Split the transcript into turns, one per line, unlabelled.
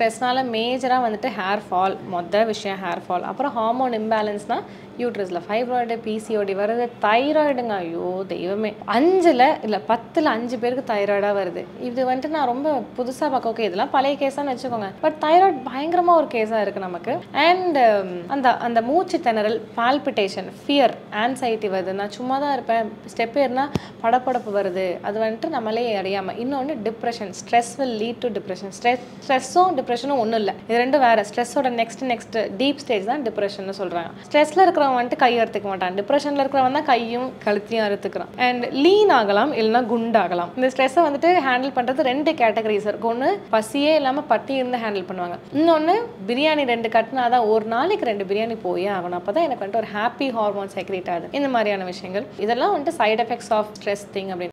ஸ்ட்ரெஸ்னால மேஜராக வந்துட்டு hair fall மொதல் விஷயம் ஹேர் ஃபால் அப்புறம் ஹார்மோன் இம்பேலன்ஸ்னால் யூட்ரஸில் ஃபைப்ராய்டு பிசிஓடி வருது தைராய்டுங்க ஐயோ தெய்வமே அஞ்சில் இல்லை பத்தில் அஞ்சு பேருக்கு தைராய்டாக வருது இது வந்துட்டு நான் ரொம்ப புதுசாக பார்க்க ஓகே இதெல்லாம் பழைய கேஸான்னு வச்சுக்கோங்க பட் தைராய்டு பயங்கரமாக ஒரு கேஸாக இருக்குது நமக்கு அண்ட் அந்த அந்த மூச்சு திணறல் பால்பிட்டேஷன் ஃபியர் ஆன்சைட்டி வருது நான் சும்மா தான் இருப்பேன் ஸ்டெப் ஏறினா படப்படப்பு வருது அது வந்துட்டு நம்மளே அறியாமல் இன்னொன்று depression stress will lead to depression stress ஸ்ட்ரெஸ்ஸும் டிப்ரெஷனும் ஒன்றும் இல்லை இது ரெண்டும் வேறு ஸ்ட்ரெஸ்ஸோட நெக்ஸ்ட் நெக்ஸ்ட் டீப் ஸ்டேஜ் தான் டிப்ரெஷன் சொல்கிறாங்க ஸ்ட்ரெஸ்ஸில் இருக்கிறவன் வந்துட்டு கை அறுத்துக்க மாட்டான் டிப்ரெஷனில் இருக்கிறவன் தான் கையும் கழுத்தையும் அறுத்துக்கிறான் அண்ட் லீன் ஆகலாம் இல்லைனா குண்டாகலாம் இந்த ஸ்ட்ரெஸ்ஸை வந்துட்டு ஹேண்டில் பண்ணுறது ரெண்டு கேட்டகரிஸ் இருக்கு ஒன்று பசியே இல்லாமல் பட்டி இருந்து ஹேண்டில் பண்ணுவாங்க இன்னொன்று பிரியாணி ரெண்டு கட்டினா தான் ஒரு நாளைக்கு ரெண்டு பிரியாணி போயே ஆகணும் அப்போ தான் எனக்கு வந்துட்டு ஒரு ஹாப்பி ஹார்மோன் செக்ரேட் ஆகுது இந்த மாதிரியான விஷயங்கள் இதெல்லாம் வந்துட்டு side effects of stress thing அப்படின்னு